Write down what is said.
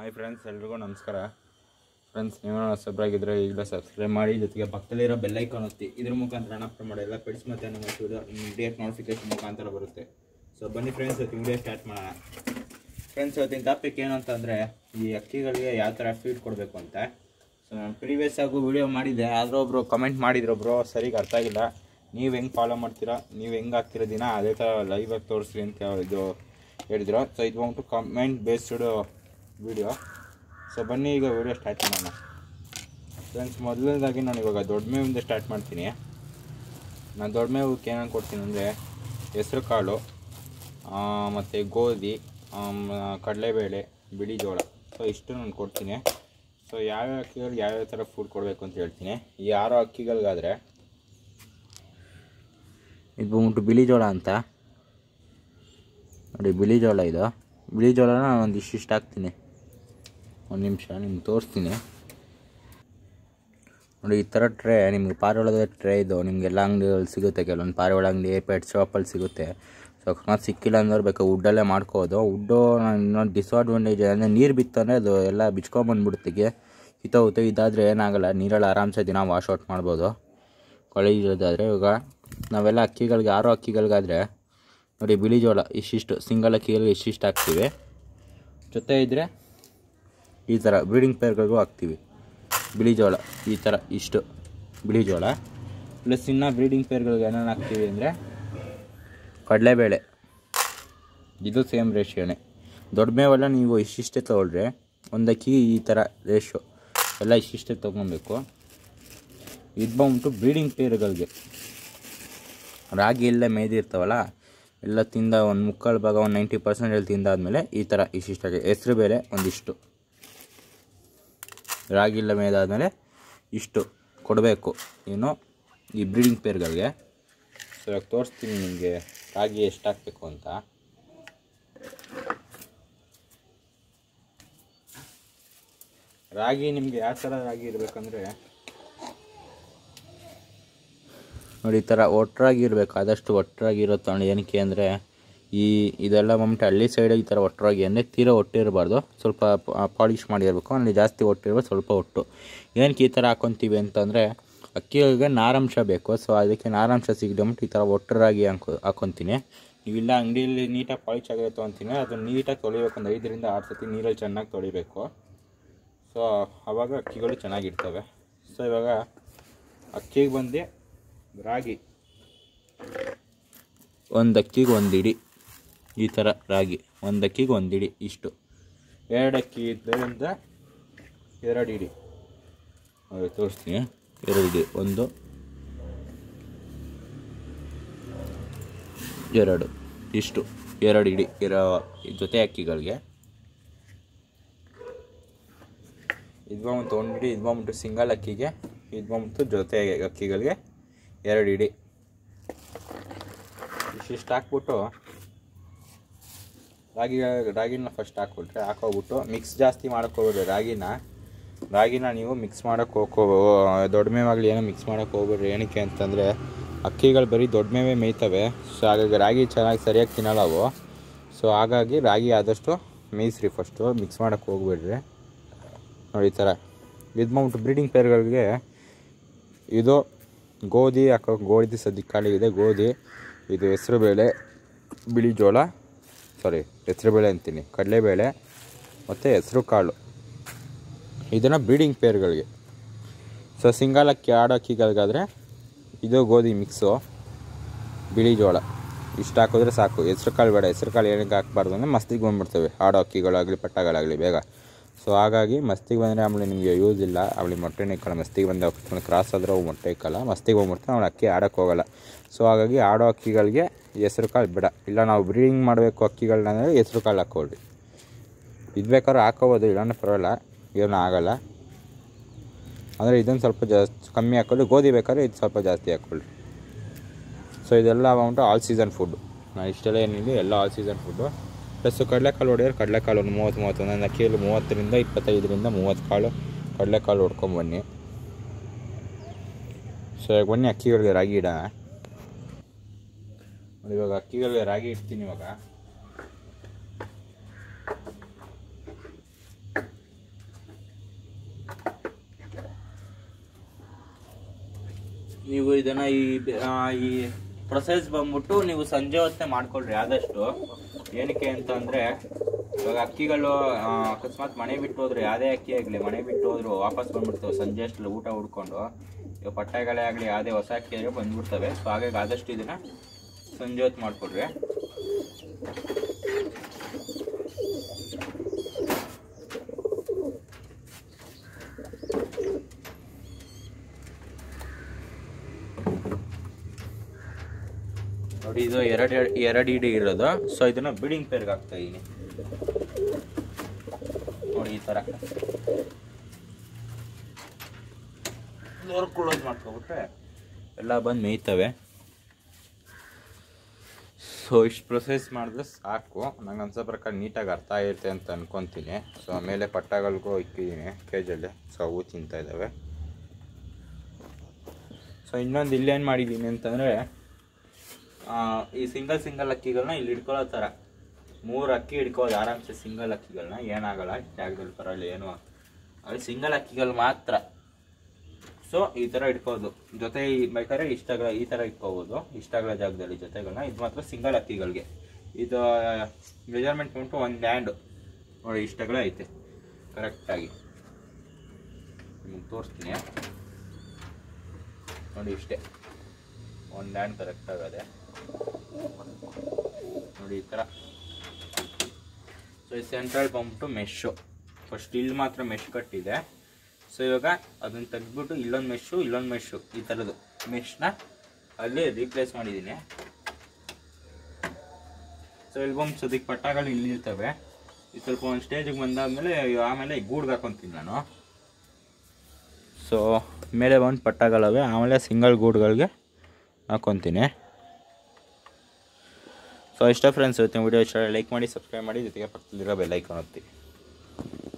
hi friends ಎಲ್ರಿಗೂ ನಮಸ್ಕಾರ friends ನೀವು ಹೊಸಬ್ರಾಗಿದ್ದರೆ ಈಗಲೇ ಸಬ್ಸ್ಕ್ರೈಬ್ ಮಾಡಿ ಜೊತೆಗೆ ಪಕ್ಕದಲ್ಲಿರೋ ಬೆಲ್ಲೈಕಾನ್ ಒತ್ತಿ ಇದ್ರ ಮುಖಾಂತರ ಹಣ ಅಪ್ಲೋಡ್ ಮಾಡಿ ಎಲ್ಲ ಪೆಡ್ಸ್ ಮತ್ತು ನಮ್ಮ ವಿಡಿಯೋ ಇಮಿಡಿಯೇಟ್ ನೋಟಿಫಿಕೇಶನ್ ಮುಖಾಂತರ ಬರುತ್ತೆ ಸೊ ಬನ್ನಿ ಫ್ರೆಂಡ್ಸ್ ಇವತ್ತು ವಿಡಿಯೋ ಸ್ಟಾರ್ಟ್ ಮಾಡೋಣ ಫ್ರೆಂಡ್ಸ್ ಇವತ್ತಿನ ಟಾಪಿಕ್ ಏನು ಅಂತಂದರೆ ಈ ಅಕ್ಕಿಗಳಿಗೆ ಯಾವ ಥರ ಫೀಡ್ ಕೊಡಬೇಕು ಅಂತ ಸೊ ನಾನು ಪ್ರೀವಿಯಸ್ ಆಗು ವಿಡಿಯೋ ಮಾಡಿದ್ದೆ ಆದರೂ ಒಬ್ಬರು ಕಮೆಂಟ್ ಮಾಡಿದ್ರು ಬ್ರೋ ಸರಿಗೆ ಅರ್ಥ ಆಗಿಲ್ಲ ನೀವು ಹೆಂಗೆ ಫಾಲೋ ಮಾಡ್ತೀರಾ ನೀವು ಹೆಂಗೆ ಹಾಕ್ತಿರೋ ದಿನ ಅದೇ ಥರ ಲೈವಾಗಿ ತೋರಿಸ್ರಿ ಅಂತ ಇದು ಹೇಳಿದ್ರು ಸೊ ಇದು ಬಂದ್ಬಿಟ್ಟು ಕಮೆಂಟ್ ಬೇಸ್ಡ್ ವಿಡಿಯೋ ಸೊ ಬನ್ನಿ ಈಗ ವಿಡಿಯೋ ಸ್ಟಾರ್ಟ್ ಮಾಡೋಣ ಫ್ರೆಂಡ್ಸ್ ಮೊದಲನೇದಾಗಿ ನಾನು ಇವಾಗ ದೊಡ್ಡ ಮೇವಿಂದ ಸ್ಟಾರ್ಟ್ ಮಾಡ್ತೀನಿ ನಾನು ದೊಡ್ಡ ಮೇವಕ್ಕೆ ಏನೇನು ಕೊಡ್ತೀನಿ ಅಂದರೆ ಹೆಸ್ರು ಕಾಳು ಮತ್ತು ಗೋಧಿ ಆಮ್, ಕಡಲೆಬೇಳೆ ಬಿಳಿ ಜೋಳ ಸೊ ಇಷ್ಟು ನಾನು ಕೊಡ್ತೀನಿ ಸೊ ಯಾವ್ಯಾವ ಅಕ್ಕಿಗಳಿಗೆ ಯಾವ್ಯಾವ ಥರ ಫುಡ್ ಕೊಡಬೇಕು ಅಂತ ಹೇಳ್ತೀನಿ ಈ ಆರೋ ಅಕ್ಕಿಗಳಿಗಾದರೆ ಇದು ಬಂದ್ಬಿಟ್ಟು ಬಿಳಿ ಜೋಳ ಅಂತ ನೋಡಿ ಬಿಳಿ ಜೋಳ ಇದು ಬಿಳಿ ಜೋಳನ ನಾನು ಒಂದು ಇಷ್ಟಿಷ್ಟು ಹಾಕ್ತೀನಿ ಒಂದು ನಿಮಿಷ ನಿಮ್ಗೆ ತೋರಿಸ್ತೀನಿ ನೋಡಿ ಈ ಥರ ಟ್ರೇ ನಿಮ್ಗೆ ಪಾರಿವಾಳದ ಟ್ರೇ ಇದು ನಿಮಗೆಲ್ಲ ಅಂಗಡಿಗಳಲ್ಲಿ ಸಿಗುತ್ತೆ ಕೆಲವೊಂದು ಪಾರಿವಾಳ ಅಂಗಡಿ ಪೆಟ್ ಶಾಪಲ್ಲಿ ಸಿಗುತ್ತೆ ಸೊ ಅಕಸ್ಮಾತ್ ಸಿಕ್ಕಿಲ್ಲ ಅಂದ್ರೆ ಬೇಕು ವುಡ್ಡಲ್ಲೇ ಮಾಡ್ಕೋಬೋದು ವುಡ್ಡು ಇನ್ನೊಂದು ಡಿಸ್ಅಡ್ವಾಂಟೇಜ್ ಅಂದರೆ ನೀರು ಬಿತ್ತಂದರೆ ಅದು ಎಲ್ಲ ಬಿಚ್ಕೊಂಬಂದ್ಬಿಡುತ್ತೆ ಕಿತ್ತೋಗುತ್ತೆ ಇದಾದರೆ ಏನಾಗಲ್ಲ ನೀರಲ್ಲಿ ಆರಾಮ್ಸೆ ದಿನ ವಾಶ್ ಔಟ್ ಮಾಡ್ಬೋದು ಕೊಳೆ ಇರೋದಾದರೆ ಇವಾಗ ನಾವೆಲ್ಲ ಅಕ್ಕಿಗಳಿಗೆ ಆರೋ ಅಕ್ಕಿಗಳಿಗಾದರೆ ನೋಡಿ ಬಿಳಿ ಜೋಳ ಇಷ್ಟಿಷ್ಟು ಸಿಂಗಲ್ ಅಕ್ಕಿಗಳಿಗೆ ಇಷ್ಟಿಷ್ಟು ಹಾಕ್ತೀವಿ ಜೊತೆ ಇದ್ದರೆ ಈ ಥರ ಬ್ರೀಡಿಂಗ್ ಪೇರ್ಗಳಿಗೂ ಹಾಕ್ತೀವಿ ಬಿಳಿ ಜೋಳ ಈ ಥರ ಇಷ್ಟು ಬಿಳಿ ಜೋಳ ಪ್ಲಸ್ ಇನ್ನು ಬ್ರೀಡಿಂಗ್ ಪೇರ್ಗಳಿಗೆ ಏನೇನು ಹಾಕ್ತೀವಿ ಅಂದರೆ ಕಡಲೆಬೇಳೆ ಇದು ಸೇಮ್ ರೇಷಿಯೋನೇ ದೊಡ್ಡ ಮೇವೆಲ್ಲ ನೀವು ಇಷ್ಟಿಷ್ಟೇ ತೊಗೊಳ್ರಿ ಒಂದು ಅಕ್ಕಿ ಈ ಥರ ರೇಷಿಯೋ ಎಲ್ಲ ಇಷ್ಟಿಷ್ಟೇ ತೊಗೊಬೇಕು ಇದು ಬಂದ್ಬಿಟ್ಟು ಬ್ರೀಡಿಂಗ್ ಪೇರುಗಳಿಗೆ ರಾಗಿ ಎಲ್ಲ ಮೇಯ್ದಿರ್ತಾವಲ್ಲ ಎಲ್ಲ ತಿಂದ ಒಂದು ಮುಕ್ಕಾಲು ಭಾಗ ಒಂದು ನೈಂಟಿ ಪರ್ಸೆಂಟಲ್ಲಿ ತಿಂದಾದ್ಮೇಲೆ ಈ ಥರ ಇಷ್ಟಿಷ್ಟಾಗಿ ಹೆಸ್ರು ಬೇಳೆ ಒಂದಿಷ್ಟು ರಾಗಿ ಎಲ್ಲ ಮೇಯ್ದಾದ್ಮೇಲೆ ಇಷ್ಟು ಕೊಡಬೇಕು ಏನು ಈ ಬ್ರೀಡಿಂಗ್ ಪೇರ್ಗಳಿಗೆ ಸೊ ಇವಾಗ ತೋರಿಸ್ತೀನಿ ನಿಮಗೆ ರಾಗಿ ಎಷ್ಟು ಹಾಕಬೇಕು ಅಂತ ರಾಗಿ ನಿಮಗೆ ಯಾವ ಥರ ರಾಗಿ ಇರಬೇಕಂದ್ರೆ ನೋಡಿ ಈ ಥರ ಒಟ್ಟರಾಗಿ ಇರಬೇಕು ಆದಷ್ಟು ಒಟ್ಟರಾಗಿ ಇರೋ ತಗೊಂಡು ಏನಕ್ಕೆ ಅಂದರೆ ಈ ಇದೆಲ್ಲ ಬಂದ್ಬಿಟ್ಟು ಹಳ್ಳಿ ಸೈಡಲ್ಲಿ ಈ ಥರ ಒಟ್ಟರಾಗಿ ಅಂದರೆ ತೀರಾ ಒಟ್ಟು ಇರಬಾರ್ದು ಸ್ವಲ್ಪ ಪಾಲಿಷ್ ಮಾಡಿರಬೇಕು ಅಲ್ಲಿ ಜಾಸ್ತಿ ಒಟ್ಟು ಇರಬೇಕು ಸ್ವಲ್ಪ ಒಟ್ಟು ಏನಕ್ಕೆ ಈ ಥರ ಹಾಕೊತೀವಿ ಅಂತಂದರೆ ಅಕ್ಕಿಗಳಿಗೆ ನಾರಂಶ ಬೇಕು ಸೊ ಅದಕ್ಕೆ ನಾರಂಶ ಸಿಗದಂಬಿಟ್ಟು ಈ ಥರ ಒಟ್ಟರಾಗಿ ಹಾಕೊ ಹಾಕೊತೀನಿ ನೀವಿಲ್ಲ ಅಂಗಡಿಯಲ್ಲಿ ನೀಟಾಗಿ ಪಾಲಿಶ್ ಆಗಿರೋ ತೊಗೊತೀನಿ ಅದನ್ನು ನೀಟಾಗಿ ತೊಳಿಬೇಕು ಒಂದು ಐದರಿಂದ ಆರು ಸತಿ ನೀರಲ್ಲಿ ಚೆನ್ನಾಗಿ ತೊಳಿಬೇಕು ಸೊ ಆವಾಗ ಅಕ್ಕಿಗಳು ಚೆನ್ನಾಗಿರ್ತವೆ ಸೊ ಇವಾಗ ಅಕ್ಕಿಗೆ ಬಂದು ರಾಗಿ ಒಂದು ಅಕ್ಕಿಗೆ ಒಂದು ಇಡಿ ಈ ಥರ ರಾಗಿ ಒಂದು ಅಕ್ಕಿಗೆ ಒಂದು ಇಡಿ ಇಷ್ಟು ಎರಡು ಅಕ್ಕಿ ಇದರಿಂದ ಎರಡು ಇಡಿ ನೋಡಿ ತೋರಿಸ್ತೀನಿ ಎರಡು ಇಡಿ ಒಂದು ಎರಡು ಇಷ್ಟು ಎರಡು ಇಡಿ ಇರೋ ಜೊತೆ ಅಕ್ಕಿಗಳಿಗೆ ಇದು ಬಂದ್ಬಿಟ್ಟು ಒಂದು ಇಡಿ ಇದು ಬಂದ್ಬಿಟ್ಟು ಸಿಂಗಲ್ ಅಕ್ಕಿಗೆ ಇದು ಬಂದ್ಬಿಟ್ಟು ಜೊತೆ ಅಕ್ಕಿಗಳಿಗೆ ಎರಡು ಇಡಿ ಇಷ್ಟಿಷ್ಟು ಹಾಕ್ಬಿಟ್ಟು ರಾಗಿ ರಾಗಿನ ಫಸ್ಟ್ ಹಾಕ್ಬಿಟ್ರೆ ಹಾಕೋಗ್ಬಿಟ್ಟು ಮಿಕ್ಸ್ ಜಾಸ್ತಿ ಮಾಡೋಕ್ಕೆ ಹೋಗ್ಬೇಡ್ರಿ ರಾಗಿನ ರಾಗಿನ ನೀವು ಮಿಕ್ಸ್ ಮಾಡೋಕ್ಕೆ ಹೋಗೋ ದೊಡ್ಡ ಮೇವಾಗಲಿ ಏನೋ ಮಿಕ್ಸ್ ಮಾಡೋಕ್ಕೆ ಹೋಗ್ಬೇಡ್ರಿ ಏನಕ್ಕೆ ಅಂತಂದರೆ ಅಕ್ಕಿಗಳು ಬರೀ ದೊಡ್ಡ ಮೇವೇ ಮೇಯ್ತವೆ ಸೊ ಹಾಗಾಗಿ ರಾಗಿ ಚೆನ್ನಾಗಿ ಸರಿಯಾಗಿ ತಿನ್ನಲ್ಲ ಅವು ಸೊ ಹಾಗಾಗಿ ರಾಗಿ ಆದಷ್ಟು ಮೇಯಿಸ್ರಿ ಫಸ್ಟು ಮಿಕ್ಸ್ ಮಾಡೋಕ್ಕೆ ಹೋಗ್ಬೇಡ್ರಿ ನೋಡಿ ಈ ಥರ ಇದು ಬಂದ್ಬಿಟ್ಟು ಬ್ರೀಡಿಂಗ್ ಪೇರ್ಗಳಿಗೆ ಇದು ಗೋಧಿ ಹಾಕೋ ಗೋಧಿ ಸದ್ಯಕ್ಕೆ ಖಾಲಿಗಿದೆ ಗೋಧಿ ಇದು ಹೆಸರುಬೇಳೆ ಬಿಳಿ ಜೋಳ ಸಾರಿ ಹೆಸರುಬೇಳೆ ಅಂತೀನಿ ಕಡಲೆಬೇಳೆ ಮತ್ತು ಹೆಸರು ಕಾಳು ಇದನ್ನು ಬ್ರೀಡಿಂಗ್ ಪೇರ್ಗಳಿಗೆ ಸೊ ಸಿಂಗಲ್ ಅಕ್ಕಿ ಆಡು ಅಕ್ಕಿಗಳಿಗಾದರೆ ಇದು ಗೋಧಿ ಮಿಕ್ಸು ಬಿಳಿ ಜೋಳ ಇಷ್ಟು ಹಾಕಿದ್ರೆ ಸಾಕು ಹೆಸ್ರು ಕಾಳು ಬೇಡ ಹೆಸ್ರು ಕಾಳು ಏನಕ್ಕೆ ಹಾಕ್ಬಾರ್ದು ಅಂದರೆ ಮಸ್ತಿಗೆ ಬಂದ್ಬಿಡ್ತವೆ ಆಡು ಅಕ್ಕಿಗಳಾಗಲಿ ಪಟ್ಟಗಳಾಗಲಿ ಬೇಗ ಸೊ ಹಾಗಾಗಿ ಮಸ್ತಿಗೆ ಬಂದರೆ ಆಮೇಲೆ ನಿಮಗೆ ಯೂಸ್ ಇಲ್ಲ ಅವಳಿ ಮೊಟ್ಟೆನೇ ಇಕ್ಕಲ್ಲ ಮಸ್ತಿಗೆ ಬಂದ ಕ್ರಾಸ್ ಆದರೂ ಅವು ಮೊಟ್ಟೆ ಇಕ್ಕಲ್ಲ ಮಸ್ತಿಗೆ ಹೋಗ್ಬಿಡ್ತಾನೆ ಅವಳು ಅಕ್ಕಿ ಆಡೋಕ್ಕೆ ಹೋಗಲ್ಲ ಸೊ ಹಾಗಾಗಿ ಆಡೋ ಅಕ್ಕಿಗಳಿಗೆ ಹೆಸ್ರು ಕಾಳು ಬೇಡ ಇಲ್ಲ ನಾವು ಬ್ರೀಡಿಂಗ್ ಮಾಡಬೇಕು ಅಕ್ಕಿಗಳನ್ನ ಅಂದರೆ ಹೆಸ್ರು ಕಾಳು ಹಾಕ್ಕೊಳ್ರಿ ಇದು ಬೇಕಾದ್ರೆ ಹಾಕೋಬೋದು ಇಲ್ಲಾಂದ್ರೆ ಪರವಾಗಿಲ್ಲ ಏನೂ ಆಗಲ್ಲ ಅಂದರೆ ಇದನ್ನು ಸ್ವಲ್ಪ ಜಾಸ್ತಿ ಕಮ್ಮಿ ಹಾಕೊಳ್ಳಿ ಗೋಧಿ ಬೇಕಾದ್ರೆ ಇದು ಸ್ವಲ್ಪ ಜಾಸ್ತಿ ಹಾಕ್ಕೊಳ್ಳಿ ಸೊ ಇದೆಲ್ಲ ಬಂದ್ಬಿಟ್ಟು ಆಲ್ ಸೀಸನ್ ಫುಡ್ಡು ನಾನು ಇಷ್ಟೆಲ್ಲ ಏನಿದೆ ಎಲ್ಲ ಆಲ್ ಸೀಸನ್ ಫುಡ್ಡು ಪ್ಲಸ್ಸು ಕಡಲೆಕಾಳು ಹೊಡೆಯೋರು ಕಡಲೆಕಾಳು ಒಂದು ಮೂವತ್ತು ಮೂವತ್ತು ಒಂದೊಂದು ಅಕ್ಕಿಯಲ್ಲಿ ಮೂವತ್ತರಿಂದ ಇಪ್ಪತ್ತೈದರಿಂದ ಮೂವತ್ತು ಕಾಳು ಕಡಲೆಕಾಳು ಹೊಡ್ಕೊಂಬನ್ನಿ ಸೊ ಇವಾಗ ಬನ್ನಿ ಅಕ್ಕಿಗಳಿಗೆ ರಾಗಿ ಇಡ ನೋಡಿ ಇವಾಗ ಅಕ್ಕಿಗಳಿಗೆ ರಾಗಿ ಇಡ್ತೀನಿ ಇವಾಗ ನೀವು ಇದನ್ನ ಈ ಬೆ- ಆ, ಈ ಪ್ರೊಸೆಸ್ ಬಂದ್ಬಿಟ್ಟು ನೀವು ಸಂಜೆ ಹೊತ್ತೇ ಮಾಡ್ಕೊಳ್ರಿ ಆದಷ್ಟು ಏನಕ್ಕೆ ಅಂತ ಅಂದ್ರೆ ಇವಾಗ ಅಕ್ಕಿಗಳು ಆ, ಅಕಸ್ಮಾತ್ ಮನೆ ಬಿಟ್ಟು ಹೋದ್ರೆ ಯಾವುದೇ ಅಕ್ಕಿ ಆಗಲಿ ಮನೆ ಬಿಟ್ಟು ಹೋದ್ರು ವಾಪಸ್ ಬಂದ್ಬಿಡ್ತವೆ ಸಂಜೆ ಅಷ್ಟಲ್ಲಿ ಊಟ ಹುಡ್ಕೊಂಡು ಇವಾಗ ಪಟ್ಟೆಗಳೇ ಆಗಲಿ ಯಾವುದೇ ಹೊಸ ಅಕ್ಕಿ ಆದರೆ ಬಂದ್ಬಿಡ್ತವೆ ಸೊ ಹಾಗಾಗಿ ಆದಷ್ಟು ಇದನ್ನ ಸಂಜೆ ಹೊತ್ತು ಮಾಡ್ಕೊಡ್ರಿ ನೋಡಿ ಇದು ಎರಡು ಎರಡು ಇಡಿ ಇರೋದು ಸೊ ಇದನ್ನ ಬಿಡಿಂಗ್ ಪೇರ್ಗೆ ಹಾಕ್ತಾ ಇದೀನಿ ನೋಡಿ ಈ ತರ ಡೋರ್ ಕ್ಲೋಸ್ ಮಾಡ್ಕೊಬಿಟ್ರೆ ಎಲ್ಲ ಬಂದು ಮೇಯ್ತವೆ ಸೊ ಇಷ್ಟು ಪ್ರೊಸೆಸ್ ಮಾಡಿದ್ರೆ ಸಾಕು ನಂಗೆ ಅನ್ಸೋ ಪ್ರಕಾರ ನೀಟಾಗಿ ಅರ್ಥ ಆಗಿರುತ್ತೆ ಅಂತ ಅನ್ಕೊತೀನಿ ಸೊ ಮೇಲೆ ಪಟ್ಟಗಳಿಗೂ ಇಕ್ಕಿದ್ದೀನಿ ಕೇಜಲ್ಲಿ ಸೊ ಅವು ತಿಂತಾ ಇದ್ದಾವೆ ಸೊ ಇನ್ನೊಂದು ಇಲ್ಲೇನು ಮಾಡಿದ್ದೀನಿ ಅಂತಂದರೆ ಈ ಸಿಂಗಲ್ ಸಿಂಗಲ್ ಅಕ್ಕಿಗಳನ್ನ ಇಲ್ಲಿ ಇಟ್ಕೊಳ್ಳೋ ಥರ ಮೂರು ಅಕ್ಕಿ ಹಿಡ್ಕೋದು ಆರಾಮ್ಸೆ ಸಿಂಗಲ್ ಅಕ್ಕಿಗಳನ್ನ ಏನಾಗಲ್ಲ ಜಾಗದಲ್ಲಿ ಬರಲ್ಲ ಏನು ಅದು ಸಿಂಗಲ್ ಅಕ್ಕಿಗಳು ಮಾತ್ರ ಸೊ ಈ ಥರ ಇಟ್ಕೋದು ಜೊತೆ ಈ- ಬೇಕಾದ್ರೆ ಇಷ್ಟಾಗಲ ಈ ಥರ ಇಟ್ಕೋಬೋದು ಇಷ್ಟಾಗಲ ಜಾಗದಲ್ಲಿ ಜೊತೆಗಳನ್ನ ಇದು ಮಾತ್ರ ಸಿಂಗಲ್ ಅಕ್ಕಿಗಳಿಗೆ ಇದು ಮೆಜರ್ಮೆಂಟ್ ಬಂದ್ಬಿಟ್ಟು ಒಂದು ಹ್ಯಾಂಡು ನೋಡಿ ಇಷ್ಟಾಗಲ ಐತೆ ಕರೆಕ್ಟಾಗಿ ನಿಮಗೆ ತೋರಿಸ್ತೀನಿ ನೋಡಿ ಇಷ್ಟೇ ಒಂದು ಹ್ಯಾಂಡ್ ಕರೆಕ್ಟ್ ಆಗದೆ ನೋಡಿ ಈ ಥರ ಸೊ ಈ ಸೆಂಟ್ರಲ್ ಬಂದ್ಬಿಟ್ಟು ಮೆಶ್ಶು ಫಸ್ಟ್ ಇಲ್ಲಿ ಮಾತ್ರ ಮೆಶ್ ಕಟ್ಟಿದೆ ಸೊ ಇವಾಗ ಅದನ್ನ ತೆಗೆದ್ಬಿಟ್ಟು ಇಲ್ಲೊಂದು ಮೆಶ್ಶು ಇಲ್ಲೊಂದು ಮೆಶ್ಶು ಈ ಥರದ್ದು ಮೆಶ್ನ ಅಲ್ಲಿ ರೀಪ್ಲೇಸ್ ಮಾಡಿದ್ದೀನಿ ಸೊ ಇಲ್ಲಿ ಬಂದು ಸದ್ಯಕ್ಕೆ ಪಟ್ಟಗಳು ಇಲ್ಲಿ ಇರ್ತವೆ ಈ ಸ್ವಲ್ಪ ಒಂದು ಸ್ಟೇಜಿಗೆ ಬಂದಾದ್ಮೇಲೆ ಆಮೇಲೆ ಗೂಡ್ಗೆ ಹಾಕೊತೀನಿ ನಾನು ಸೊ ಮೇಲೆ ಬಂದು ಪಟ್ಟಗಳವೆ ಆಮೇಲೆ ಸಿಂಗಲ್ ಗೂಡ್ಗಳಿಗೆ ಹಾಕ್ಕೊತೀನಿ ಸೊ ಇಷ್ಟ ಫ್ರೆಂಡ್ಸ್ ಇವತ್ತಿನ ವಿಡಿಯೋ ಇಷ್ಟ ಲೈಕ್ ಮಾಡಿ ಸಬ್ಸ್ಕ್ರೈಬ್ ಮಾಡಿ ಜೊತೆಗೆ ಪಕ್ಕದಲ್ಲಿರೋ ಬೆಲ್ ಐಕಾನ್ ಒತ್ತಿ